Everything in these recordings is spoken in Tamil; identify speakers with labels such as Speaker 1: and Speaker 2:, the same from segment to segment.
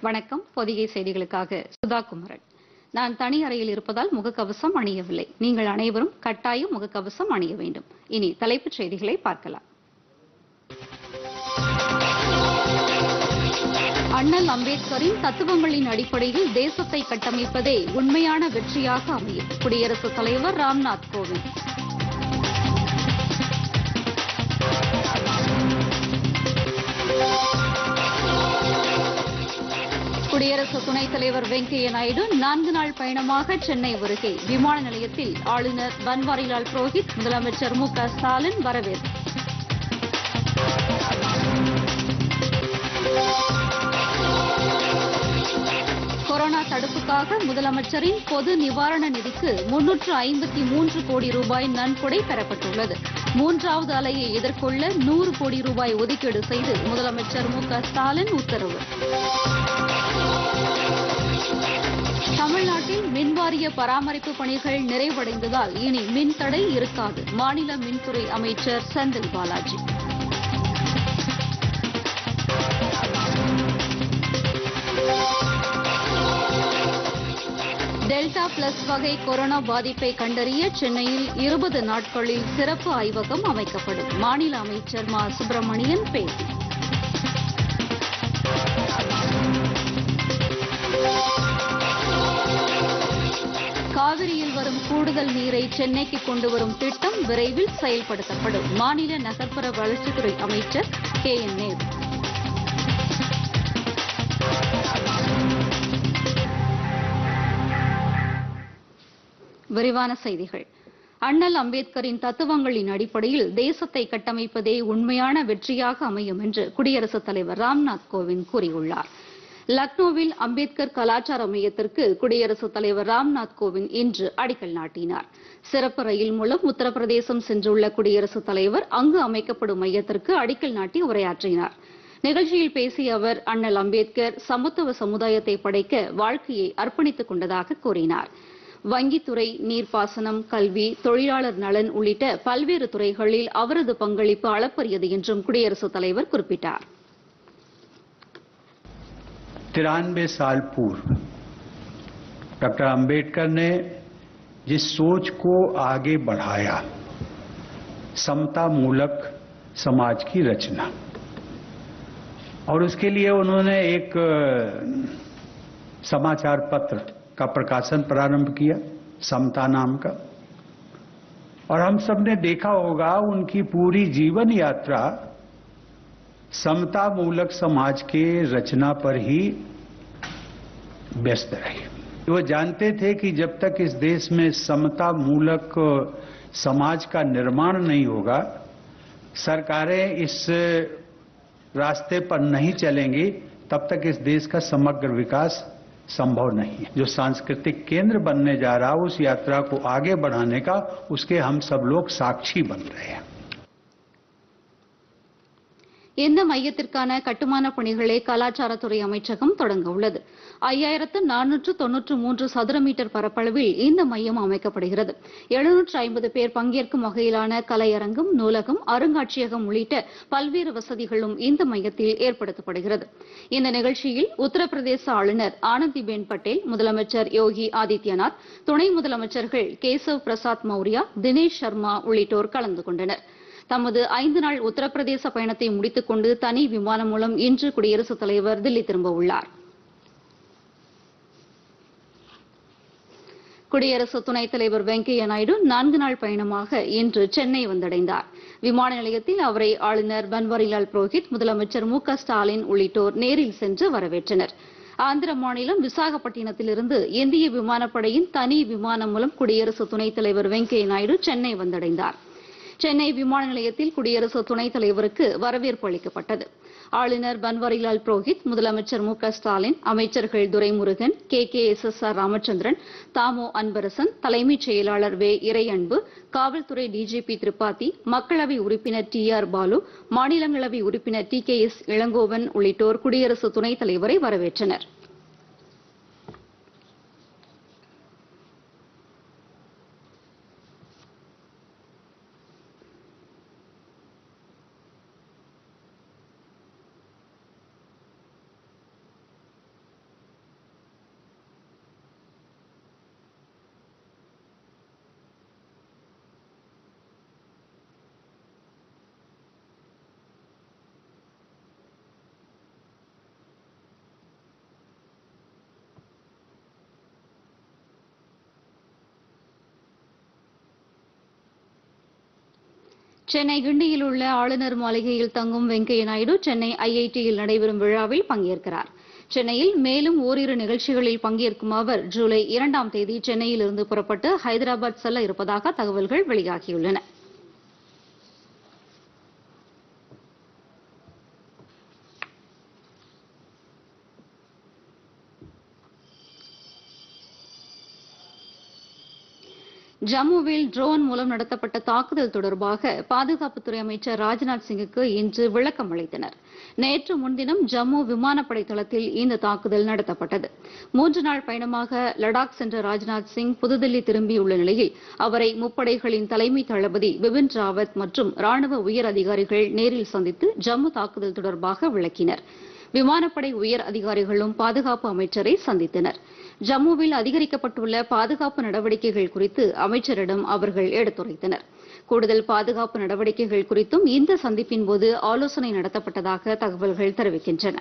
Speaker 1: வணக்கம் பொதிகை செய்திகளுக்காக சுதா குமரன் நான் தனி அறையில் இருப்பதால் முகக்கவசம் அணியவில்லை நீங்கள் அனைவரும் கட்டாயம் முகக்கவசம் அணிய வேண்டும் இனி தலைப்புச் செய்திகளை பார்க்கலாம் அண்ணல் அம்பேத்கரின் தத்துவங்களின் அடிப்படையில் தேசத்தை கட்டமைப்பதே உண்மையான வெற்றியாக அமையும் குடியரசுத் தலைவர் ராம்நாத் கோவிந்த் குடியரசு துணைத் தலைவர் வெங்கையா நாயுடு நான்கு நாள் பயணமாக சென்னை வருகை விமான நிலையத்தில் ஆளுநர் பன்வாரிலால் புரோஹித் முதலமைச்சர் மு க ஸ்டாலின் வரவேற்பு கொரோனா தடுப்புக்காக முதலமைச்சரின் பொது நிவாரண நிதிக்கு முன்னூற்று ஐம்பத்தி மூன்று கோடி ரூபாய் நன்கொடை பெறப்பட்டுள்ளது மூன்றாவது அலையை எதிர்கொள்ள நூறு கோடி ரூபாய் ஒதுக்கீடு செய்து முதலமைச்சர் மு க ஸ்டாலின் உத்தரவு தமிழ்நாட்டில் மின்வாரிய பராமரிப்பு பணிகள் நிறைவடைந்ததால் இனி மின்தடை இருக்காது மாநில மின்துறை அமைச்சர் செந்தில் பாலாஜி டெல்டா பிளஸ் வகை கொரோனா பாதிப்பை கண்டறிய சென்னையில் இருபது நாட்களில் சிறப்பு ஆய்வகம் அமைக்கப்படும் மாநில அமைச்சர் மா சுப்பிரமணியன் பேட்டி காவிரியில் வரும் கூடுதல் நீரை சென்னைக்கு கொண்டு வரும் திட்டம் விரைவில் செயல்படுத்தப்படும் மாநில நகர்ப்புற வளர்ச்சித்துறை அமைச்சர் கே என் நேரு விரிவான செய்திகள் அண்ணல் அம்பேத்கரின் தத்துவங்களின் அடிப்படையில் தேசத்தை கட்டமைப்பதே உண்மையான வெற்றியாக அமையும் என்று குடியரசுத் தலைவர் ராம்நாத் கோவிந்த் கூறியுள்ளார் லக்னோவில் அம்பேத்கர் கலாச்சார மையத்திற்கு குடியரசுத் தலைவர் ராம்நாத் கோவிந்த் இன்று அடிக்கல் நாட்டினார் சிறப்பு ரயில் மூலம் உத்தரப்பிரதேசம் சென்றுள்ள குடியரசுத் தலைவர் அங்கு அமைக்கப்படும் மையத்திற்கு அடிக்கல் நாட்டி உரையாற்றினார் நிகழ்ச்சியில் பேசிய அவர் அண்ணல் அம்பேத்கர் சமத்துவ சமுதாயத்தை படைக்க வாழ்க்கையை அர்ப்பணித்துக் கொண்டதாக கூறினார் வங்கித்துறை நீர்ப்பாசனம் கல்வி தொழிலாளர் நலன் உள்ளிட்ட பல்வேறு துறைகளில் அவரது பங்களிப்பு அளப்பரியது என்றும் குடியரசுத் தலைவர் குறிப்பிட்டார்
Speaker 2: तिरानवे साल पूर्व डॉक्टर अंबेडकर ने जिस सोच को आगे बढ़ाया समता मूलक समाज की रचना और उसके लिए उन्होंने एक अ, समाचार पत्र का प्रकाशन प्रारंभ किया समता नाम का और हम सब ने देखा होगा उनकी पूरी जीवन यात्रा समता मूलक समाज के रचना पर ही व्यस्त रही वो जानते थे कि जब तक इस देश में समता मूलक समाज का निर्माण नहीं होगा सरकारें इस रास्ते पर नहीं चलेंगी तब तक इस देश का समग्र विकास संभव नहीं है जो सांस्कृतिक केंद्र बनने जा रहा है उस यात्रा को आगे बढ़ाने का उसके हम सब लोग साक्षी बन रहे हैं
Speaker 1: இந்த மையத்திற்கான கட்டுமான பணிகளை கலாச்சாரத்துறை அமைச்சகம் தொடங்க உள்ளது ஐயாயிரத்து நானூற்று தொன்னூற்று மூன்று சதுர மீட்டர் பரப்பளவில் இந்த மையம் அமைக்கப்படுகிறது எழுநூற்று ஐம்பது பேர் பங்கேற்கும் வகையிலான கலையரங்கம் நூலகம் அருங்காட்சியகம் உள்ளிட்ட பல்வேறு வசதிகளும் இந்த மையத்தில் ஏற்படுத்தப்படுகிறது இந்த நிகழ்ச்சியில் உத்தரப்பிரதேச ஆளுநர் ஆனந்திபேன் பட்டேல் முதலமைச்சர் யோகி ஆதித்யநாத் துணை முதலமைச்சர்கள் கேசவ் பிரசாத் மௌரியா தினேஷ் சர்மா உள்ளிட்டோர் கலந்து கொண்டனர் தமது ஐந்து நாள் உத்தரப்பிரதேச பயணத்தை முடித்துக் கொண்டு தனி விமானம் மூலம் இன்று குடியரசுத் தலைவர் தில்லி திரும்ப உள்ளார் குடியரசு துணைத் தலைவர் வெங்கையா நாயுடு நான்கு நாள் பயணமாக இன்று சென்னை வந்தடைந்தார் விமான நிலையத்தில் அவரை ஆளுநர் பன்வாரிலால் புரோஹித் முதலமைச்சர் மு க ஸ்டாலின் உள்ளிட்டோர் நேரில் சென்று வரவேற்றனர் ஆந்திர மாநிலம் விசாகப்பட்டினத்திலிருந்து இந்திய விமானப்படையின் தனி விமானம் மூலம் குடியரசு துணைத் தலைவர் வெங்கையா நாயுடு சென்னை வந்தடைந்தார் சென்னை விமான நிலையத்தில் குடியரசு துணைத் தலைவருக்கு வரவேற்பு அளிக்கப்பட்டது ஆளுநர் பன்வாரிலால் புரோஹித் முதலமைச்சர் மு க ஸ்டாலின் அமைச்சர்கள் Duraimurugan K K S S R Ramachandran Thamo Anbarasan தலைமைச் செயலாளர் வே இறையன்பு காவல்துறை டிஜிபி திரிபாதி மக்களவை உறுப்பினர் டி ஆர் பாலு மாநிலங்களவை உறுப்பினர் டி கே எஸ் இளங்கோவன் உள்ளிட்டோர் குடியரசு துணைத் தலைவரை வரவேற்றனர் சென்னை கிண்டியில் உள்ள ஆளுநர் மாளிகையில் தங்கும் வெங்கையா நாயுடு சென்னை ஐஐடியில் நடைபெறும் விழாவில் பங்கேற்கிறார் சென்னையில் மேலும் ஓரிரு நிகழ்ச்சிகளில் பங்கேற்கும் அவர் ஜூலை இரண்டாம் தேதி சென்னையிலிருந்து புறப்பட்டு ஹைதராபாத் செல்ல இருப்பதாக தகவல்கள் வெளியாகியுள்ளன ஜம்முவில் ட்ரோன் மூலம் நடத்தப்பட்ட தாக்குதல் தொடர்பாக பாதுகாப்புத்துறை அமைச்சர் ராஜ்நாத் சிங்குக்கு இன்று விளக்கம் அளித்தனர் நேற்று முன்தினம் ஜம்மு விமானப்படை தளத்தில் இந்த தாக்குதல் நடத்தப்பட்டது மூன்று நாள் பயணமாக லடாக் சென்ற ராஜ்நாத் சிங் புதுதில்லி திரும்பியுள்ள நிலையில் அவரை முப்படைகளின் தலைமை தளபதி பிபின் ராவத் மற்றும் ராணுவ உயர் அதிகாரிகள் நேரில் சந்தித்து ஜம்மு தாக்குதல் தொடர்பாக விளக்கினர் விமானப்படை உயர் அதிகாரிகளும் பாதுகாப்பு அமைச்சரை சந்தித்தனர் ஜம்முவில் அதிகரிக்கப்பட்டுள்ள பாதுகாப்பு நடவடிக்கைகள் குறித்து அமைச்சரிடம் அவர்கள் எடுத்துரைத்தனர் கூடுதல் பாதுகாப்பு நடவடிக்கைகள் குறித்தும் இந்த சந்திப்பின்போது ஆலோசனை நடத்தப்பட்டதாக தகவல்கள் தெரிவிக்கின்றன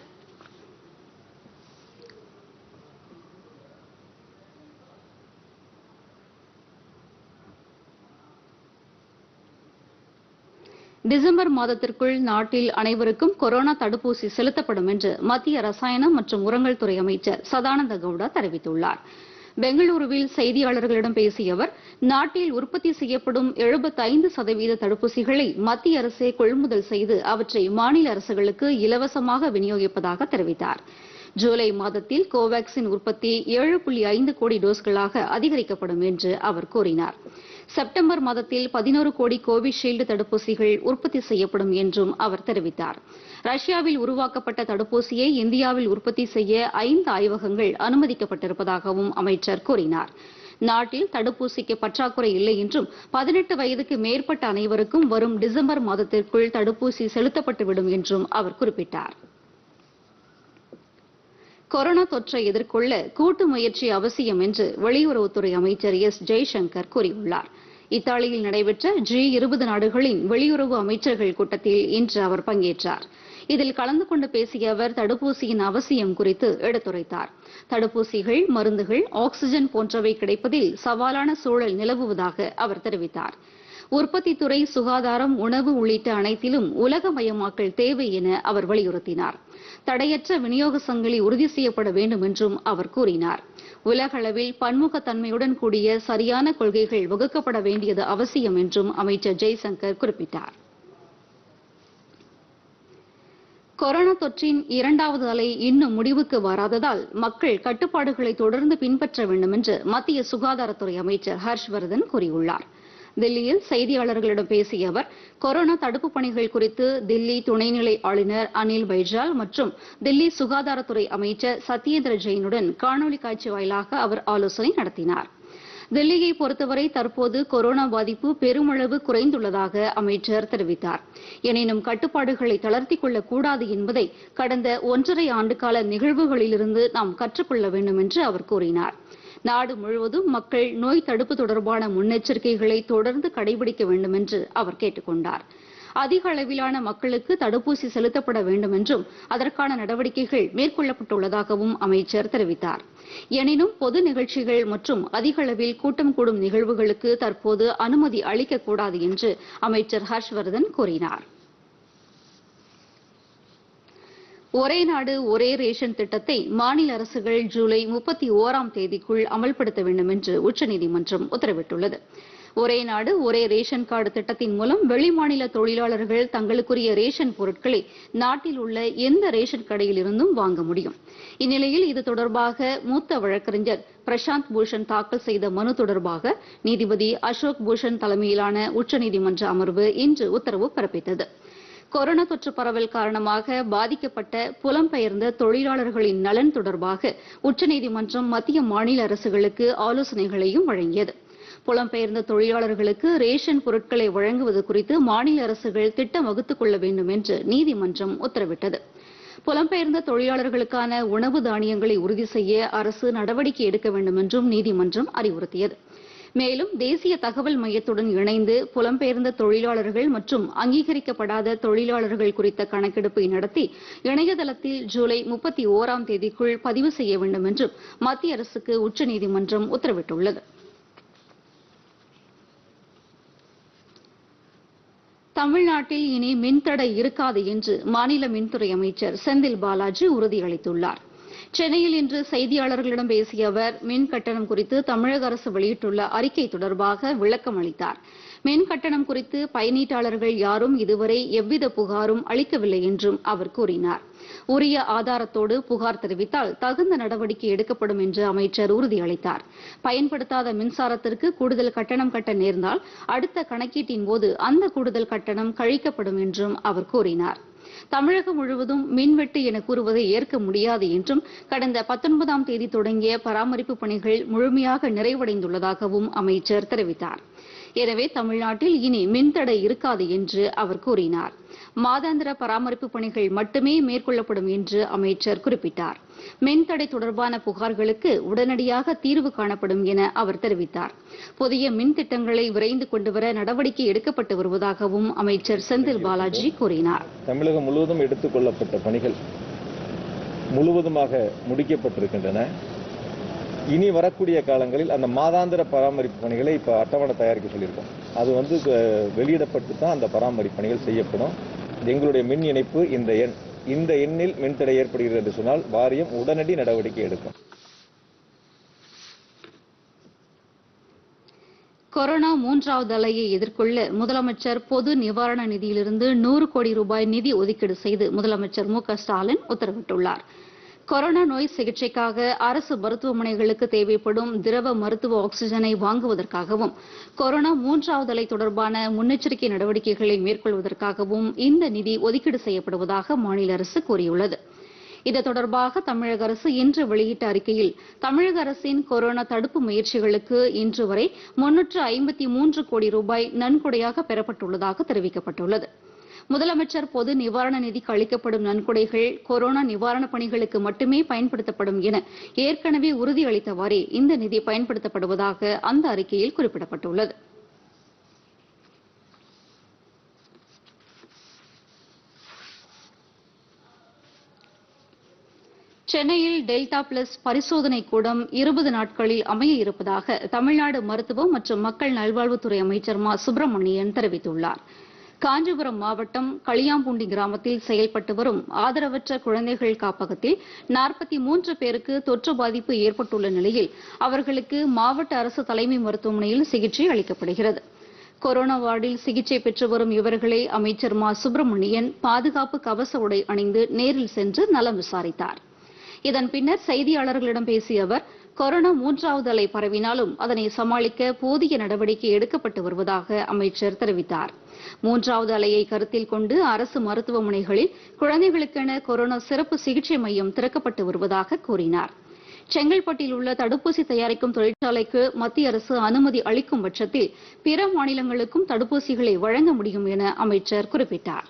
Speaker 1: டிசம்பர் மாதத்திற்குள் நாட்டில் அனைவருக்கும் கொரோனா தடுப்பூசி செலுத்தப்படும் என்று மத்திய ரசாயனம் மற்றும் உரங்கள் துறை அமைச்சர் சதானந்த கவுடா தெரிவித்துள்ளார் பெங்களூருவில் செய்தியாளர்களிடம் பேசிய அவர் நாட்டில் உற்பத்தி செய்யப்படும் 75% சதவீத தடுப்பூசிகளை மத்திய அரசே கொள்முதல் செய்து அவற்றை மாநில அரசுகளுக்கு இலவசமாக விநியோகிப்பதாக தெரிவித்தார் ஜூலை மாதத்தில் கோவாக்சின் உற்பத்தி ஏழு புள்ளி ஐந்து கோடி டோஸ்களாக அதிகரிக்கப்படும் என்று அவர் கூறினார் செப்டம்பர் மாதத்தில் பதினோரு கோடி கோவிஷீல்டு தடுப்பூசிகள் உற்பத்தி செய்யப்படும் என்றும் அவர் தெரிவித்தார் ரஷ்யாவில் உருவாக்கப்பட்ட தடுப்பூசியை இந்தியாவில் உற்பத்தி செய்ய ஐந்து ஆய்வகங்கள் அனுமதிக்கப்பட்டிருப்பதாகவும் அமைச்சர் கூறினார் நாட்டில் தடுப்பூசிக்கு பற்றாக்குறை இல்லை என்றும் பதினெட்டு வயதுக்கு மேற்பட்ட அனைவருக்கும் வரும் டிசம்பர் மாதத்திற்குள் தடுப்பூசி செலுத்தப்பட்டுவிடும் என்றும் அவர் குறிப்பிட்டார் கொரோனா தொற்றை எதிர்கொள்ள கூட்டு முயற்சி அவசியம் என்று வெளியுறவுத்துறை அமைச்சர் எஸ் ஜெய்சங்கர் கூறியுள்ளார் இத்தாலியில் நடைபெற்ற ஜி இருபது நாடுகளின் வெளியுறவு அமைச்சர்கள் கூட்டத்தில் இன்று அவர் பங்கேற்றார் இதில் கலந்து கொண்டு பேசிய அவர் தடுப்பூசியின் அவசியம் குறித்து எடுத்துரைத்தார் தடுப்பூசிகள் மருந்துகள் ஆக்ஸிஜன் போன்றவை கிடைப்பதில் சவாலான சூழல் நிலவுவதாக அவர் தெரிவித்தார் உற்பத்தித் துறை சுகாதாரம் உணவு உள்ளிட்ட அனைத்திலும் உலகமயமாக்கல் தேவை என அவர் வலியுறுத்தினார் தடையற்ற விநியோக சங்கிலி உறுதி செய்யப்பட வேண்டும் என்றும் அவர் கூறினார் உலகளவில் பன்முகத்தன்மையுடன் கூடிய சரியான கொள்கைகள் வகுக்கப்பட வேண்டியது அவசியம் என்றும் அமைச்சர் ஜெய்சங்கர் குறிப்பிட்டார் கொரோனா தொற்றின் இரண்டாவது அலை இன்னும் முடிவுக்கு வராததால் மக்கள் கட்டுப்பாடுகளை தொடர்ந்து பின்பற்ற வேண்டும் என்று மத்திய சுகாதாரத்துறை அமைச்சர் ஹர்ஷ்வர்தன் கூறியுள்ளார் தில்லியில் செய்தியாளர்களிடம் பேசிய அவர் கொரோனா தடுப்புப் பணிகள் குறித்து தில்லி துணைநிலை ஆளுநர் அனில் பைஜால் மற்றும் தில்லி சுகாதாரத்துறை அமைச்சர் சத்யேந்திர ஜெயினுடன் காணொலி காட்சி வாயிலாக அவர் ஆலோசனை நடத்தினார் தில்லியை பொறுத்தவரை தற்போது கொரோனா பாதிப்பு பெருமளவு குறைந்துள்ளதாக அமைச்சர் தெரிவித்தார் எனினும் கட்டுப்பாடுகளை தளர்த்திக் கொள்ளக்கூடாது என்பதை கடந்த ஒன்றரை ஆண்டுகால நிகழ்வுகளிலிருந்து நாம் கற்றுக்கொள்ள வேண்டும் என்று அவர் கூறினார் நாடு முழுவதும் மக்கள் நோய் தடுப்பு தொடர்பான முன்னெச்சரிக்கைகளை தொடர்ந்து கடைபிடிக்க வேண்டும் என்று அவர் கேட்டுக் கொண்டார் அதிக அளவிலான மக்களுக்கு தடுப்பூசி செலுத்தப்பட வேண்டும் என்றும் அதற்கான நடவடிக்கைகள் மேற்கொள்ளப்பட்டுள்ளதாகவும் அமைச்சர் தெரிவித்தார் எனினும் பொது நிகழ்ச்சிகள் மற்றும் அதிக அளவில் கூட்டம் கூடும் நிகழ்வுகளுக்கு தற்போது அனுமதி அளிக்கக்கூடாது என்று அமைச்சர் ஹர்ஷ்வர்தன் கூறினார் ஒரே நாடு ஒரே ரேஷன் திட்டத்தை மாநில அரசுகள் ஜூலை முப்பத்தி ஓராம் தேதிக்குள் அமல்படுத்த வேண்டும் என்று உச்சநீதிமன்றம் உத்தரவிட்டுள்ளது ஒரே நாடு ஒரே ரேஷன் கார்டு திட்டத்தின் மூலம் வெளிமாநில தொழிலாளர்கள் தங்களுக்குரிய ரேஷன் பொருட்களை நாட்டில் உள்ள எந்த ரேஷன் கடையில் இருந்தும் வாங்க முடியும் இந்நிலையில் இது தொடர்பாக மூத்த வழக்கறிஞர் பிரசாந்த் பூஷன் தாக்கல் செய்த மனு தொடர்பாக நீதிபதி அசோக் பூஷன் தலைமையிலான உச்சநீதிமன்ற அமர்வு இன்று உத்தரவு பிறப்பித்தது கொரோனா தொற்று பரவல் காரணமாக பாதிக்கப்பட்ட புலம்பெயர்ந்த தொழிலாளர்களின் நலன் தொடர்பாக உச்சநீதிமன்றம் மத்திய மாநில அரசுகளுக்கு ஆலோசனைகளையும் வழங்கியது புலம்பெயர்ந்த தொழிலாளர்களுக்கு ரேஷன் பொருட்களை வழங்குவது குறித்து மாநில அரசுகள் திட்டம் வகுத்துக் கொள்ள வேண்டும் என்று நீதிமன்றம் உத்தரவிட்டது புலம்பெயர்ந்த தொழிலாளர்களுக்கான உணவு தானியங்களை உறுதி செய்ய அரசு நடவடிக்கை எடுக்க வேண்டும் என்றும் நீதிமன்றம் அறிவுறுத்தியது மேலும் தேசிய தகவல் மையத்துடன் இணைந்து புலம்பெயர்ந்த தொழிலாளர்கள் மற்றும் அங்கீகரிக்கப்படாத தொழிலாளர்கள் குறித்த கணக்கெடுப்பை நடத்தி இணையதளத்தில் ஜூலை முப்பத்தி ஓராம் தேதிக்குள் பதிவு செய்ய வேண்டும் என்றும் மத்திய அரசுக்கு உச்சநீதிமன்றம் உத்தரவிட்டுள்ளது தமிழ்நாட்டில் இனி மின்தடை இருக்காது என்று மாநில மின்துறை அமைச்சர் செந்தில் பாலாஜி உறுதியளித்துள்ளார் சென்னையில் இன்று செய்தியாளர்களிடம் பேசிய அவர் மின் கட்டணம் குறித்து தமிழக அரசு வெளியிட்டுள்ள அறிக்கை தொடர்பாக விளக்கம் அளித்தார் மின் கட்டணம் குறித்து பயனீட்டாளர்கள் யாரும் இதுவரை எவ்வித புகாரும் அளிக்கவில்லை என்றும் அவர் கூறினார் உரிய ஆதாரத்தோடு புகார் தெரிவித்தால் தகுந்த நடவடிக்கை எடுக்கப்படும் என்று அமைச்சர் உறுதியளித்தார் பயன்படுத்தாத மின்சாரத்திற்கு கூடுதல் கட்டணம் கட்ட நேர்ந்தால் அடுத்த கணக்கீட்டின் போது அந்த கூடுதல் கட்டணம் கழிக்கப்படும் என்றும் அவர் கூறினார் தமிழகம் முழுவதும் மின்வெட்டு என கூறுவதை ஏற்க முடியாது என்றும் கடந்த பத்தொன்பதாம் தேதி தொடங்கிய பராமரிப்பு பணிகள் முழுமையாக நிறைவடைந்துள்ளதாகவும் அமைச்சர் தெரிவித்தார் எனவே தமிழ்நாட்டில் இனி மின்தடை இருக்காது என்று அவர் கூறினார் மாதாந்திர பராமரிப்பு பணிகள் மட்டுமே மேற்கொள்ளப்படும் என்று அமைச்சர் குறிப்பிட்டார் மின்தடை தொடர்பான புகார்களுக்கு உடனடியாக தீர்வு காணப்படும் என அவர் தெரிவித்தார் புதிய மின் திட்டங்களை விரைந்து கொண்டுவர நடவடிக்கை எடுக்கப்பட்டு வருவதாகவும் அமைச்சர் செந்தில் பாலாஜி கூறினார்
Speaker 3: தமிழகம் முழுவதும் எடுத்துக்கொள்ளப்பட்ட பணிகள் முழுவதுமாக முடிக்கப்பட்டிருக்கின்றன இனி வரக்கூடிய காலங்களில் அந்த மாதாந்திர பராமரிப்பு பணிகளை இப்போ அட்டவணை தயாரிக்க சொல்லியிருக்கோம் அது வந்து அஹ், வெளியிடப்பட்டு தான் அந்த பராமரிப்பு பணிகள் செய்யப்படும் எங்களுடைய மின் இணைப்பு இந்த எண் இந்த எண்ணில் மின்தடை ஏற்படுகிறது என்று சொன்னால் வாரியம் உடனடி நடவடிக்கை எடுக்கும்
Speaker 1: கொரோனா மூன்றாவது அலையை எதிர்கொள்ள முதலமைச்சர் பொது நிவாரண நிதியிலிருந்து நூறு கோடி ரூபாய் நிதி ஒதுக்கீடு செய்து முதலமைச்சர் மு க ஸ்டாலின் உத்தரவிட்டுள்ளார் கொரோனா நோய் சிகிச்சைக்காக அரசு மருத்துவமனைகளுக்கு தேவைப்படும் திரவ மருத்துவ ஆக்ஸிஜனை வாங்குவதற்காகவும் கொரோனா மூன்றாவது அலை தொடர்பான முன்னெச்சரிக்கை நடவடிக்கைகளை மேற்கொள்வதற்காகவும் இந்த நிதி ஒதுக்கீடு செய்யப்படுவதாக மாநில அரசு கூறியுள்ளது இது தொடர்பாக தமிழக அரசு இன்று வெளியிட்ட அறிக்கையில் தமிழக அரசின் கொரோனா தடுப்பு முயற்சிகளுக்கு இன்று வரை முன்னூற்று ஐம்பத்தி மூன்று கோடி ரூபாய் நன்கொடையாக பெறப்பட்டுள்ளதாக தெரிவிக்கப்பட்டுள்ளது முதலமைச்சர் பொது நிவாரண நிதிக்கு அளிக்கப்படும் நன்கொடைகள் கொரோனா நிவாரணப் பணிகளுக்கு மட்டுமே பயன்படுத்தப்படும் என ஏற்கனவே உறுதியளித்தவாறே இந்த நிதி பயன்படுத்தப்படுவதாக அந்த அறிக்கையில் குறிப்பிடப்பட்டுள்ளது சென்னையில் டெல்டா பிளஸ் பரிசோதனை கூடம் இருபது நாட்களில் அமைய இருப்பதாக தமிழ்நாடு மருத்துவம் மற்றும் மக்கள் நல்வாழ்வுத்துறை அமைச்சர் மா சுப்பிரமணியன் தெரிவித்துள்ளார் காஞ்சிபுரம் மாவட்டம் களியாம்பூண்டி கிராமத்தில் செயல்பட்டு வரும் ஆதரவற்ற குழந்தைகள் காப்பகத்தில் நாற்பத்தி மூன்று பேருக்கு தொற்று பாதிப்பு ஏற்பட்டுள்ள நிலையில் அவர்களுக்கு மாவட்ட அரசு தலைமை மருத்துவமனையில் சிகிச்சை அளிக்கப்படுகிறது கொரோனா வார்டில் சிகிச்சை பெற்று வரும் இவர்களை அமைச்சர் மா சுப்பிரமணியன் பாதுகாப்பு கவச உடை அணிந்து நேரில் சென்று நலம் விசாரித்தார் இதன் பின்னர் செய்தியாளர்களிடம் பேசிய அவர் கொரோனா மூன்றாவது அலை பரவினாலும் அதனை சமாளிக்க போதிய நடவடிக்கை எடுக்கப்பட்டு வருவதாக அமைச்சர் தெரிவித்தார் மூன்றாவது அலையை கருத்தில் கொண்டு அரசு மருத்துவமனைகளில் குழந்தைகளுக்கென கொரோனா சிறப்பு சிகிச்சை மையம் திறக்கப்பட்டு வருவதாக கூறினார் செங்கல்பட்டில் உள்ள தடுப்பூசி தயாரிக்கும் தொழிற்சாலைக்கு மத்திய அரசு அனுமதி அளிக்கும் பட்சத்தில் பிற மாநிலங்களுக்கும் தடுப்பூசிகளை வழங்க முடியும் என அமைச்சர் குறிப்பிட்டார்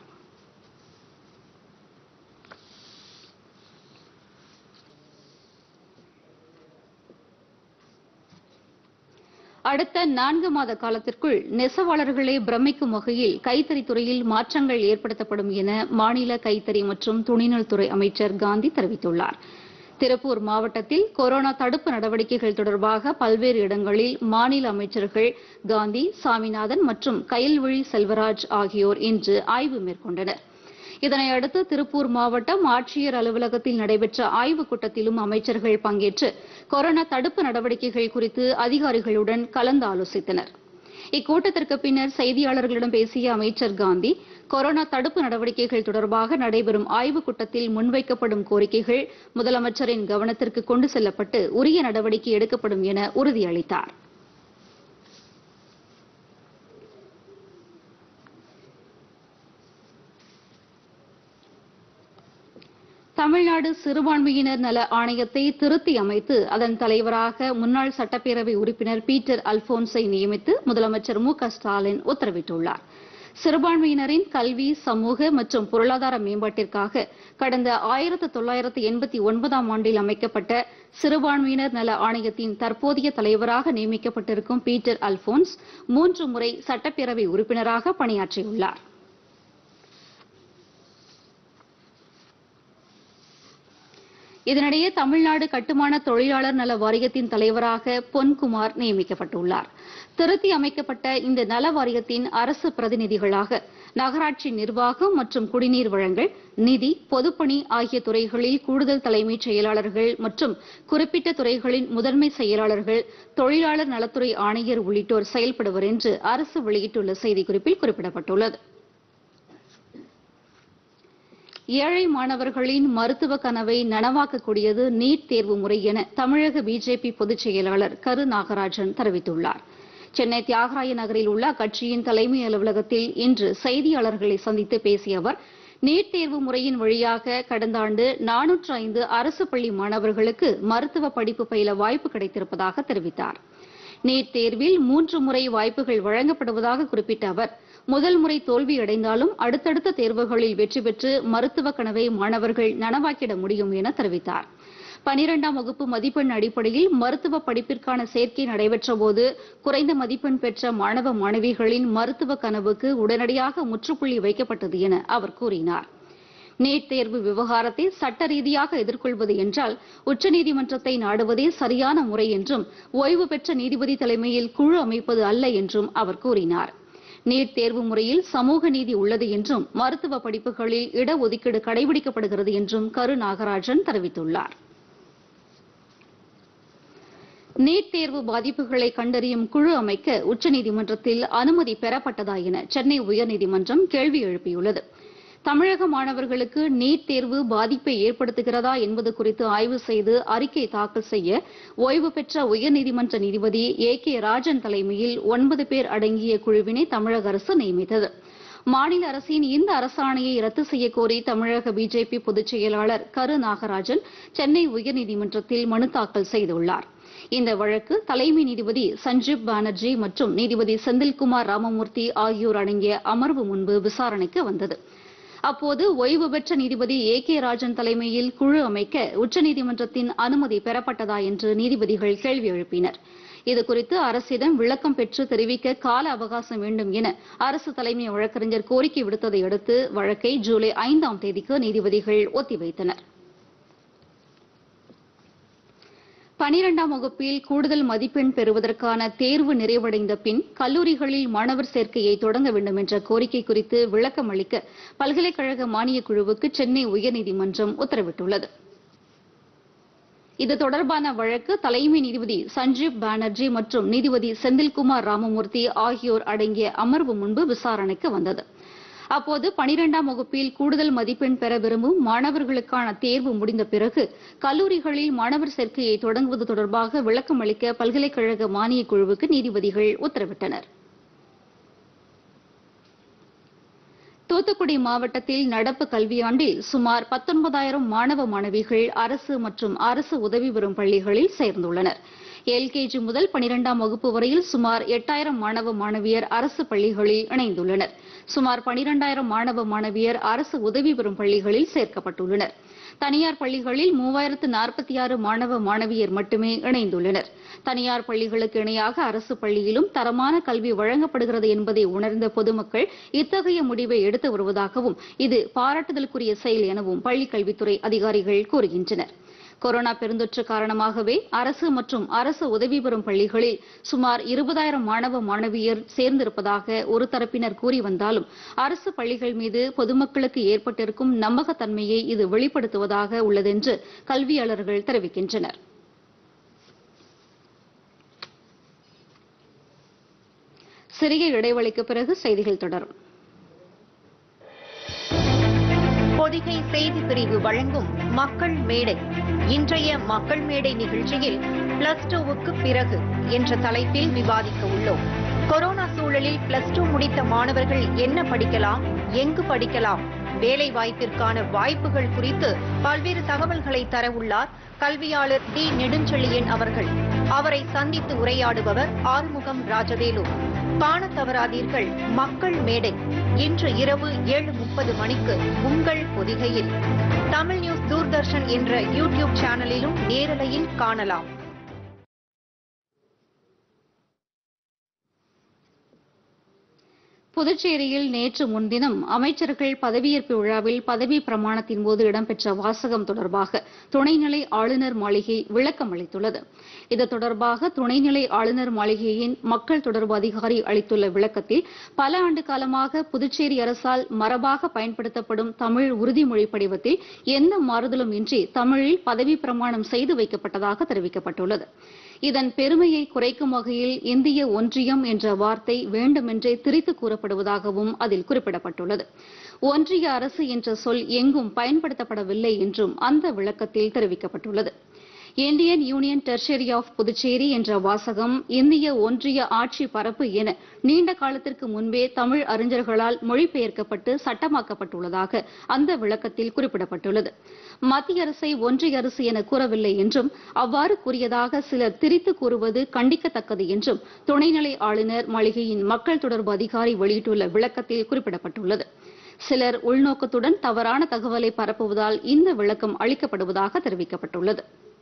Speaker 1: அடுத்த நான்கு மாத காலத்திற்குள் நெசவாளர்களை பிரமிக்கும் வகையில் கைத்தறித் துறையில் மாற்றங்கள் ஏற்படுத்தப்படும் என மாநில கைத்தறி மற்றும் துணிநூல் துறை அமைச்சர் காந்தி தெரிவித்துள்ளார் திருப்பூர் மாவட்டத்தில் கொரோனா தடுப்பு நடவடிக்கைகள் தொடர்பாக பல்வேறு இடங்களில் மாநில அமைச்சர்கள் காந்தி சாமிநாதன் மற்றும் கயல்விழி செல்வராஜ் ஆகியோர் இன்று ஆய்வு மேற்கொண்டனர் இதனையடுத்து திருப்பூர் மாவட்டம் ஆட்சியர் அலுவலகத்தில் நடைபெற்ற ஆய்வுக் கூட்டத்திலும் அமைச்சர்கள் பங்கேற்று கொரோனா தடுப்பு நடவடிக்கைகள் குறித்து அதிகாரிகளுடன் கலந்து ஆலோசித்தனர் இக்கூட்டத்திற்கு பின்னர் செய்தியாளர்களிடம் பேசிய அமைச்சர் காந்தி கொரோனா தடுப்பு நடவடிக்கைகள் தொடர்பாக நடைபெறும் ஆய்வுக் கூட்டத்தில் முன்வைக்கப்படும் கோரிக்கைகள் முதலமைச்சரின் கவனத்திற்கு கொண்டு செல்லப்பட்டு உரிய நடவடிக்கை எடுக்கப்படும் என உறுதியளித்தார் தமிழ்நாடு சிறுபான்மையினர் நல ஆணையத்தை திருத்தி அமைத்து அதன் தலைவராக முன்னாள் சட்டப்பேரவை உறுப்பினர் பீட்டர் அல்போன்ஸை நியமித்து முதலமைச்சர் மு க ஸ்டாலின் உத்தரவிட்டுள்ளார் சிறுபான்மையினரின் கல்வி சமூக மற்றும் பொருளாதார மேம்பாட்டிற்காக கடந்த ஆயிரத்து தொள்ளாயிரத்து எண்பத்தி ஒன்பதாம் ஆண்டில் அமைக்கப்பட்ட சிறுபான்மையினர் நல ஆணையத்தின் தற்போதைய தலைவராக நியமிக்கப்பட்டிருக்கும் பீட்டர் அல்போன்ஸ் மூன்று முறை சட்டப்பேரவை உறுப்பினராக பணியாற்றியுள்ளார் இதனிடையே தமிழ்நாடு கட்டுமான தொழிலாளர் நல வாரியத்தின் தலைவராக பொன்குமார் நியமிக்கப்பட்டுள்ளார் திருத்தி அமைக்கப்பட்ட இந்த நல வாரியத்தின் அரசு பிரதிநிதிகளாக நகராட்சி நிர்வாகம் மற்றும் குடிநீர் வழங்கல் நிதி பொதுப்பணி ஆகிய துறைகளில் கூடுதல் தலைமைச் செயலாளர்கள் மற்றும் குறிப்பிட்ட துறைகளின் முதன்மை செயலாளர்கள் தொழிலாளர் நலத்துறை ஆணையர் உள்ளிட்டோர் செயல்படுவர் என்று அரசு வெளியிட்டுள்ள செய்திக்குறிப்பில் குறிப்பிடப்பட்டுள்ளது ஏழை மாணவர்களின் மருத்துவ கனவை நனவாக்கக்கூடியது நீட் தேர்வு முறை என தமிழக பிஜேபி பொதுச் செயலாளர் கரு நாகராஜன் தெரிவித்துள்ளார் சென்னை தியாகராய நகரில் உள்ள அக்கட்சியின் தலைமை அலுவலகத்தில் இன்று செய்தியாளர்களை சந்தித்து பேசிய அவர் நீட் தேர்வு முறையின் வழியாக கடந்த ஆண்டு நானூற்று ஐந்து அரசு பள்ளி மாணவர்களுக்கு மருத்துவ படிப்பு பயில வாய்ப்பு கிடைத்திருப்பதாக தெரிவித்தார் நீட் தேர்வில் மூன்று முறை வாய்ப்புகள் வழங்கப்படுவதாக குறிப்பிட்ட அவர் முதல் முறை தோல்வியடைந்தாலும் அடுத்தடுத்த தேர்வுகளில் வெற்றி பெற்று மருத்துவ கனவை மாணவர்கள் நனவாக்கிட முடியும் என தெரிவித்தார் பனிரெண்டாம் வகுப்பு மதிப்பெண் அடிப்படையில் மருத்துவ படிப்பிற்கான சேர்க்கை நடைபெற்றபோது குறைந்த மதிப்பெண் பெற்ற மாணவ மாணவிகளின் மருத்துவ கனவுக்கு உடனடியாக முற்றுப்புள்ளி வைக்கப்பட்டது என அவர் கூறினார் நீட் தேர்வு விவகாரத்தை சட்ட ரீதியாக எதிர்கொள்வது என்றால் உச்சநீதிமன்றத்தை நாடுவதே சரியான முறை என்றும் ஓய்வு பெற்ற நீதிபதி தலைமையில் குழு அமைப்பது அல்ல என்றும் அவர் கூறினார் நீட் தேர்வு முறையில் சமூக நீதி உள்ளது என்றும் மருத்துவ படிப்புகளில் இடஒதுக்கீடு கடைபிடிக்கப்படுகிறது என்றும் கரு நாகராஜன் தெரிவித்துள்ளார் நீட் தேர்வு பாதிப்புகளை கண்டறியும் குழு அமைக்க உச்சநீதிமன்றத்தில் அனுமதி பெறப்பட்டதா என சென்னை உயர்நீதிமன்றம் கேள்வி எழுப்பியுள்ளது தமிழக மாணவர்களுக்கு நீட் தேர்வு பாதிப்பை ஏற்படுத்துகிறதா என்பது குறித்து ஆய்வு செய்து அறிக்கை தாக்கல் செய்ய ஓய்வு பெற்ற உயர்நீதிமன்ற நீதிபதி ஏ கே ராஜன் தலைமையில் ஒன்பது பேர் அடங்கிய குழுவினை தமிழக அரசு நியமித்தது மாநில அரசின் இந்த அரசாணையை ரத்து செய்யக்கோரி தமிழக பிஜேபி பொதுச் செயலாளர் கரு நாகராஜன் சென்னை உயர்நீதிமன்றத்தில் மனு தாக்கல் செய்துள்ளார் இந்த வழக்கு தலைமை நீதிபதி சஞ்சீப் பானர்ஜி மற்றும் நீதிபதி செந்தில்குமார் ராமமூர்த்தி ஆகியோர் அடங்கிய அமர்வு முன்பு விசாரணைக்கு வந்தது அப்போது ஓய்வு பெற்ற நீதிபதி ஏ கே ராஜன் தலைமையில் குழு அமைக்க உச்சநீதிமன்றத்தின் அனுமதி பெறப்பட்டதா என்று நீதிபதிகள் கேள்வி எழுப்பினர் இதுகுறித்து அரசிடம் விளக்கம் பெற்று தெரிவிக்க கால அவகாசம் வேண்டும் என அரசு தலைமை வழக்கறிஞர் கோரிக்கை விடுத்ததை அடுத்து வழக்கை ஜூலை ஐந்தாம் தேதிக்கு நீதிபதிகள் ஒத்திவைத்தனர் பனிரெண்டாம் வகுப்பில் கூடுதல் மதிப்பெண் பெறுவதற்கான தேர்வு நிறைவடைந்த பின் கல்லூரிகளில் மாணவர் சேர்க்கையை தொடங்க வேண்டும் என்ற கோரிக்கை குறித்து விளக்கம் அளிக்க பல்கலைக்கழக மானியக் குழுவுக்கு சென்னை உயர்நீதிமன்றம் உத்தரவிட்டுள்ளது இது தொடர்பான வழக்கு தலைமை நீதிபதி சஞ்சீப் பானர்ஜி மற்றும் நீதிபதி செந்தில்குமார் ராமமூர்த்தி ஆகியோர் அடங்கிய அமர்வு முன்பு விசாரணைக்கு வந்தது அப்போது பனிரெண்டாம் வகுப்பில் கூடுதல் மதிப்பெண் பெற விரும்பும் மாணவர்களுக்கான தேர்வு முடிந்த பிறகு கல்லூரிகளில் மாணவர் சேர்க்கையை தொடங்குவது தொடர்பாக விளக்கம் அளிக்க பல்கலைக்கழக மானியக் குழுவுக்கு நீதிபதிகள் உத்தரவிட்டனர் தூத்துக்குடி மாவட்டத்தில் நடப்பு கல்வியாண்டில் சுமார் பத்தொன்பதாயிரம் மாணவ மாணவிகள் அரசு மற்றும் அரசு உதவி பெறும் பள்ளிகளில் சேர்ந்துள்ளனர் எல்கேஜி முதல் பனிரெண்டாம் வகுப்பு வரையில் சுமார் எட்டாயிரம் மாணவ மாணவியர் அரசு பள்ளிகளில் இணைந்துள்ளனர் சுமார் பனிரெண்டாயிரம் மாணவ மாணவியர் அரசு உதவி பெறும் பள்ளிகளில் சேர்க்கப்பட்டுள்ளனர் தனியார் பள்ளிகளில் மூவாயிரத்து நாற்பத்தி ஆறு மாணவ மாணவியர் மட்டுமே இணைந்துள்ளனர் தனியார் பள்ளிகளுக்கு இணையாக அரசு பள்ளியிலும் தரமான கல்வி வழங்கப்படுகிறது என்பதை உணர்ந்த பொதுமக்கள் இத்தகைய முடிவை எடுத்து வருவதாகவும் இது பாராட்டுதலுக்குரிய செயல் எனவும் பள்ளிக் கல்வித்துறை அதிகாரிகள் கூறுகின்றனர் கொரோனா பெருந்தொற்று காரணமாகவே அரசு மற்றும் அரசு உதவி பெறும் பள்ளிகளில் சுமார் இருபதாயிரம் மாணவ மாணவியர் சேர்ந்திருப்பதாக ஒரு தரப்பினர் கூறி வந்தாலும் அரசு பள்ளிகள் மீது பொதுமக்களுக்கு ஏற்பட்டிருக்கும் நம்பகத்தன்மையை இது வெளிப்படுத்துவதாக உள்ளதென்று கல்வியாளர்கள் தெரிவிக்கின்றனர் சிறிய இடைவெளிக்கு பிறகு செய்திகள் தொடரும்
Speaker 4: பொதிகை செய்தி பிரிவு வழங்கும் மக்கள் மேடை இன்றைய மக்கள் மேடை நிகழ்ச்சியில் பிளஸ் டூவுக்கு பிறகு என்ற தலைப்பில் விவாதிக்க உள்ளோம் கொரோனா சூழலில் பிளஸ் டூ முடித்த மாணவர்கள் என்ன படிக்கலாம் எங்கு படிக்கலாம் வேலை வாய்ப்பிற்கான வாய்ப்புகள் குறித்து பல்வேறு தகவல்களை தர உள்ளார் கல்வியாளர் டி நெடுஞ்செழியன் அவர்கள் அவரை சந்தித்து உரையாடுபவர் ஆறுமுகம் ராஜவேலு காணத் தவறாதீர்கள் மக்கள் மேடை இன்று இரவு ஏழு முப்பது மணிக்கு உங்கள் பொதிகையில் தமிழ் நியூஸ் தூர்தர்ஷன் என்ற யூடியூப் சேனலிலும் நேரலையில் காணலாம்
Speaker 1: புதுச்சேரியில் நேற்று முன்தினம் அமைச்சர்கள் பதவியேற்பு விழாவில் பதவி பிரமாணத்தின் போது இடம்பெற்ற வாசகம் தொடர்பாக துணைநிலை ஆளுநர் மாளிகை விளக்கம் அளித்துள்ளது இது தொடர்பாக துணைநிலை ஆளுநர் மாளிகையின் மக்கள் தொடர்பு அதிகாரி அளித்துள்ள விளக்கத்தில் பல ஆண்டு காலமாக புதுச்சேரி அரசால் மரபாக பயன்படுத்தப்படும் தமிழ் உறுதிமொழி படிவத்தில் எந்த மாறுதலும் இன்றி தமிழில் பதவி பிரமாணம் செய்து வைக்கப்பட்டதாக தெரிவிக்கப்பட்டுள்ளது இதன் பெருமையை குறைக்கும் வகையில் இந்திய ஒன்றியம் என்ற வார்த்தை வேண்டுமென்றே திரித்து கூறப்படுவதாகவும் அதில் குறிப்பிடப்பட்டுள்ளது ஒன்றிய அரசு என்ற சொல் எங்கும் பயன்படுத்தப்படவில்லை என்றும் அந்த விளக்கத்தில் தெரிவிக்கப்பட்டுள்ளது Indian union territory of Puducherry என்ற வாசகம் இந்திய ஒன்றிய ஆட்சி பரப்பு என நீண்ட காலத்திற்கு முன்பே தமிழ் அறிஞர்களால் மொழிபெயர்க்கப்பட்டு சட்டமாக்கப்பட்டுள்ளதாக அந்த விளக்கத்தில் குறிப்பிடப்பட்டுள்ளது மத்திய அரசை ஒன்றிய அரசு என கூறவில்லை என்றும் அவ்வாறு கூறியதாக சிலர் திரித்து கூறுவது கண்டிக்கத்தக்கது என்றும் துணைநிலை ஆளுநர் மாளிகையின் மக்கள் தொடர்பு அதிகாரி வெளியிட்டுள்ள விளக்கத்தில் குறிப்பிடப்பட்டுள்ளது சிலர் உள்நோக்கத்துடன் தவறான தகவலை பரப்புவதால் இந்த விளக்கம் அளிக்கப்படுவதாக தெரிவிக்கப்பட்டுள்ளது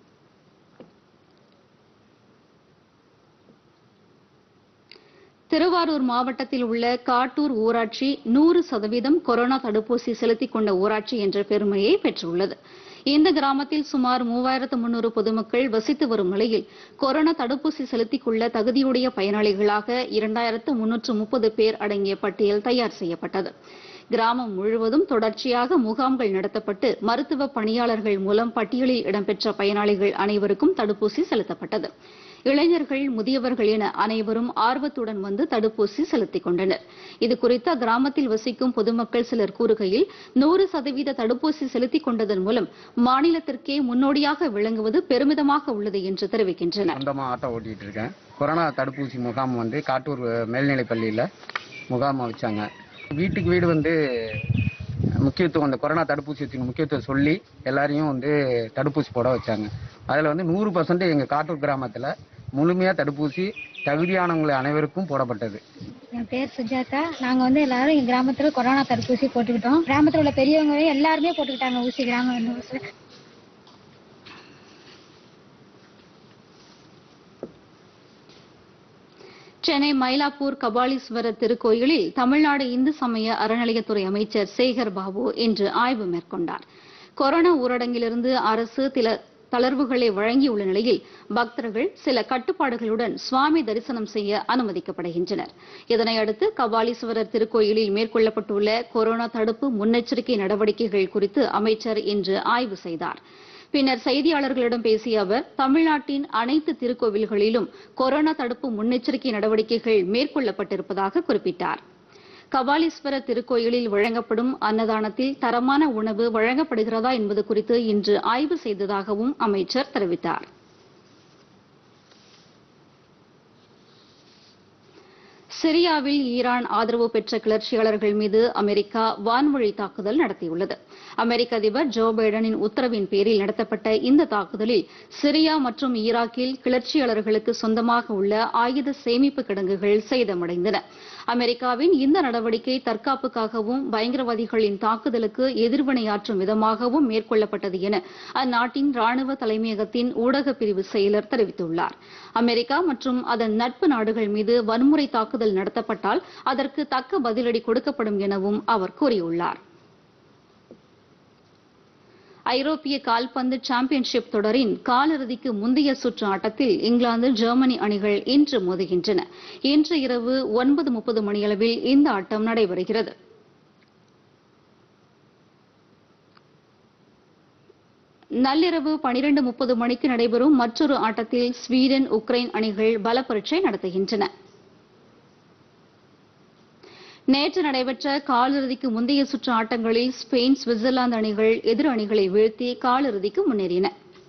Speaker 1: திருவாரூர் மாவட்டத்தில் உள்ள காட்டூர் ஊராட்சி நூறு சதவீதம் கொரோனா தடுப்பூசி செலுத்திக் கொண்ட ஊராட்சி என்ற பெருமையை பெற்றுள்ளது இந்த கிராமத்தில் சுமார் மூவாயிரத்து முன்னூறு பொதுமக்கள் வசித்து வரும் நிலையில் கொரோனா தடுப்பூசி செலுத்திக் கொள்ள தகுதியுடைய பயனாளிகளாக இரண்டாயிரத்து முன்னூற்று முப்பது பேர் அடங்கிய பட்டியல் தயார் செய்யப்பட்டது கிராமம் முழுவதும் தொடர்ச்சியாக முகாம்கள் நடத்தப்பட்டு மருத்துவ பணியாளர்கள் மூலம் பட்டியலில் இடம்பெற்ற பயனாளிகள் அனைவருக்கும் தடுப்பூசி செலுத்தப்பட்டது இளைஞர்கள் முதியவர்கள் என அனைவரும் ஆர்வத்துடன் வந்து தடுப்பூசி செலுத்திக் கொண்டனர் இதுகுறித்து அக்கிராமத்தில் வசிக்கும் பொதுமக்கள் சிலர் கூறுகையில் நூறு சதவீத தடுப்பூசி செலுத்திக் கொண்டதன் மூலம் மாநிலத்திற்கே முன்னோடியாக விளங்குவது பெருமிதமாக உள்ளது என்று தெரிவிக்கின்றனர்
Speaker 5: சொந்தமாக ஆட்டோ ஓட்டிகிட்டு இருக்கேன் கொரோனா தடுப்பூசி முகாம் வந்து காட்டூர் மேல்நிலைப் பள்ளியில் முகாம் வச்சாங்க வீட்டுக்கு வீடு வந்து முக்கியத்துவம் அந்த கொரோனா தடுப்பூசியத்தின் முக்கியத்துவம் சொல்லி எல்லாரையும் வந்து தடுப்பூசி போட வச்சாங்க அதில் வந்து நூறு பர்சன்ட் எங்கள் காட்டூர் கிராமத்தில் முழுமையாக தடுப்பூசி தகுதியானவங்களை அனைவருக்கும் போடப்பட்டது
Speaker 6: என் பேர் சுஜாதா நாங்க வந்து எல்லாரும் எங்க கிராமத்துல கொரோனா தடுப்பூசி போட்டுக்கிட்டோம் கிராமத்துல உள்ள பெரியவங்க எல்லாருமே போட்டுக்கிட்டாங்க ஊசி கிராம ஊசி
Speaker 1: சென்னை மயிலாப்பூர் கபாலீஸ்வரர் திருக்கோயிலில் தமிழ்நாடு இந்து சமய அறநிலையத்துறை அமைச்சர் சேகர் பாபு இன்று ஆய்வு மேற்கொண்டார் கொரோனா ஊரடங்கிலிருந்து அரசு சில தளர்வுகளை வழங்கியுள்ள நிலையில் பக்தர்கள் சில கட்டுப்பாடுகளுடன் சுவாமி தரிசனம் செய்ய அனுமதிக்கப்படுகின்றனர் இதனையடுத்து கபாலீஸ்வரர் திருக்கோயிலில் மேற்கொள்ளப்பட்டுள்ள கொரோனா தடுப்பு முன்னெச்சரிக்கை நடவடிக்கைகள் குறித்து அமைச்சர் இன்று ஆய்வு செய்தார் பின்னர் செய்தியாளர்களிடம் பேசிய அவர் தமிழ்நாட்டின் அனைத்து திருக்கோவில்களிலும் கொரோனா தடுப்பு முன்னெச்சரிக்கை நடவடிக்கைகள் மேற்கொள்ளப்பட்டிருப்பதாக குறிப்பிட்டார் கபாலீஸ்வரர் திருக்கோயிலில் வழங்கப்படும் அன்னதானத்தில் தரமான உணவு வழங்கப்படுகிறதா என்பது குறித்து இன்று ஆய்வு செய்ததாகவும் அமைச்சர் தெரிவித்தார் சிரியாவில் ஈரான் ஆதரவு பெற்ற கிளர்ச்சியாளர்கள் மீது அமெரிக்கா வான்வழி தாக்குதல் நடத்தியுள்ளது அமெரிக்க அதிபர் ஜோ பைடனின் உத்தரவின் பேரில் நடத்தப்பட்ட இந்த தாக்குதலில் சிரியா மற்றும் ஈராக்கில் கிளர்ச்சியாளர்களுக்கு சொந்தமாக உள்ள ஆயுத சேமிப்பு கிடங்குகள் சேதமடைந்தன அமெரிக்காவின் இந்த நடவடிக்கை தற்காப்புக்காகவும் பயங்கரவாதிகளின் தாக்குதலுக்கு எதிர்வினையாற்றும் விதமாகவும் மேற்கொள்ளப்பட்டது என அந்நாட்டின் ராணுவ தலைமையகத்தின் ஊடகப் பிரிவு செயலர் தெரிவித்துள்ளார் அமெரிக்கா மற்றும் அதன் நட்பு நாடுகள் மீது வன்முறை தாக்குதல் நடத்தப்பட்டால் அதற்கு தக்க பதிலடி கொடுக்கப்படும் எனவும் அவர் கூறியுள்ளார் ஐரோப்பிய கால்பந்து சாம்பியன்ஷிப் தொடரின் காலிறுதிக்கு முந்தைய சுற்று ஆட்டத்தில் இங்கிலாந்து ஜெர்மனி அணிகள் இன்று மோதுகின்றன இன்று இரவு ஒன்பது முப்பது மணியளவில் இந்த ஆட்டம் நடைபெறுகிறது நள்ளிரவு பனிரெண்டு முப்பது மணிக்கு நடைபெறும் மற்றொரு ஆட்டத்தில் ஸ்வீடன் உக்ரைன் அணிகள் பலப்பரீட்சை நடத்துகின்றன நேற்று நடைபெற்ற காலிறுதிக்கு முந்தைய சுற்று ஆட்டங்களில் ஸ்பெயின் சுவிட்சர்லாந்து அணிகள் எதிர் அணிகளை வீழ்த்தி காலிறுதிக்கு முன்னேறின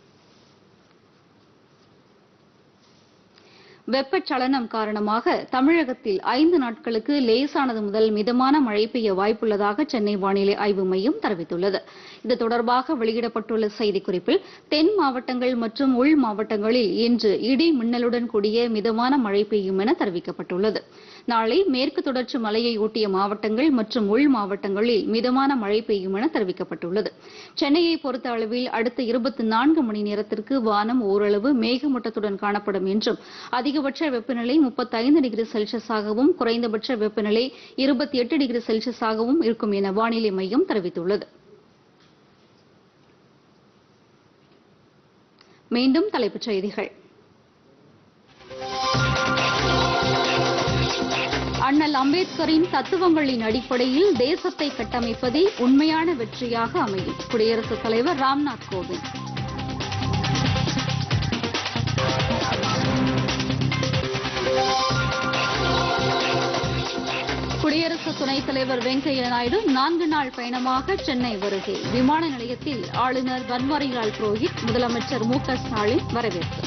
Speaker 1: வெப்பச்சலனம் காரணமாக தமிழகத்தில் ஐந்து நாட்களுக்கு லேசானது முதல் மிதமான மழை பெய்ய வாய்ப்புள்ளதாக சென்னை வானிலை ஆய்வு மையம் தெரிவித்துள்ளது இது தொடர்பாக வெளியிடப்பட்டுள்ள செய்திக்குறிப்பில் தென் மாவட்டங்கள் மற்றும் உள் மாவட்டங்களில் இன்று இடி மின்னலுடன் கூடிய மிதமான மழை பெய்யும் என தெரிவிக்கப்பட்டுள்ளது நாளை மேற்கு தொடர்ச்சி மலையை ஒட்டிய மாவட்டங்கள் மற்றும் உள் மாவட்டங்களில் மிதமான மழை பெய்யும் என தெரிவிக்கப்பட்டுள்ளது சென்னையை பொறுத்த அளவில் அடுத்த இருபத்தி நான்கு மணி நேரத்திற்கு வானம் ஓரளவு மேகமூட்டத்துடன் காணப்படும் என்றும் அதிகபட்ச வெப்பநிலை முப்பத்தைந்து டிகிரி செல்சியஸாகவும் குறைந்தபட்ச வெப்பநிலை இருபத்தி எட்டு டிகிரி செல்சியஸாகவும் இருக்கும் என வானிலை மையம் தெரிவித்துள்ளது மீண்டும் தலைப்புச் செய்திகள் அண்ணல் அம்பேத்கரின் தத்துவங்களின் அடிப்படையில் தேசத்தை கட்டமைப்பதே உண்மையான வெற்றியாக அமையும் குடியரசுத் தலைவர் ராம்நாத் கோவிந்த் குடியரசு துணைத் தலைவர் வெங்கையா நாயுடு நான்கு நாள் பயணமாக சென்னை வருகை விமான நிலையத்தில் ஆளுநர் பன்வாரிலால் புரோஹித் முதலமைச்சர் மு க ஸ்டாலின் வரவேற்பு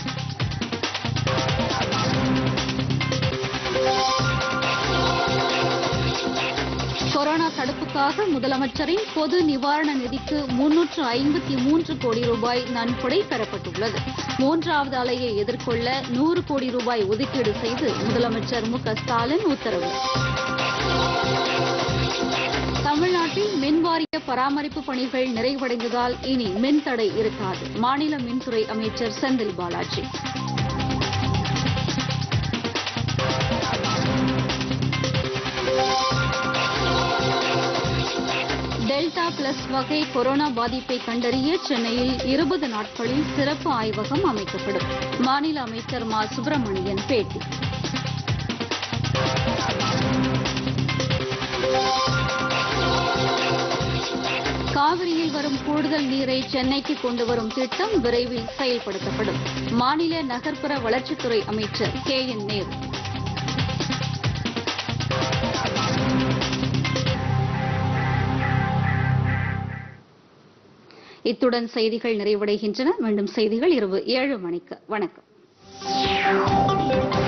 Speaker 1: கொரோனா தடுப்புக்காக முதலமைச்சரின் பொது நிவாரண நிதிக்கு முன்னூற்று ஐம்பத்தி மூன்று கோடி ரூபாய் நன்கொடை பெறப்பட்டுள்ளது மூன்றாவது அலையை எதிர்கொள்ள நூறு கோடி ரூபாய் ஒதுக்கீடு செய்து முதலமைச்சர் மு க ஸ்டாலின் உத்தரவு தமிழ்நாட்டில் மின்வாரிய பராமரிப்பு பணிகள் நிறைவடைந்ததால் இனி மின்தடை இருக்காது மாநில மின்துறை அமைச்சர் செந்தில் பாலாஜி டெல்டா பிளஸ் வகை கொரோனா பாதிப்பை கண்டறிய சென்னையில் இருபது நாட்களில் சிறப்பு ஆய்வகம் அமைக்கப்படும் மாநில அமைச்சர் மா சுப்பிரமணியன் பேட்டி காவிரியில் வரும் கூடுதல் நீரை சென்னைக்கு கொண்டு வரும் திட்டம் விரைவில் செயல்படுத்தப்படும் மாநில நகர்ப்புற வளர்ச்சித்துறை அமைச்சர் கே என் நேரு இத்துடன் செய்திகள் நிறைவடைகின்றன மீண்டும் செய்திகள் இரவு ஏழு மணிக்கு வணக்கம்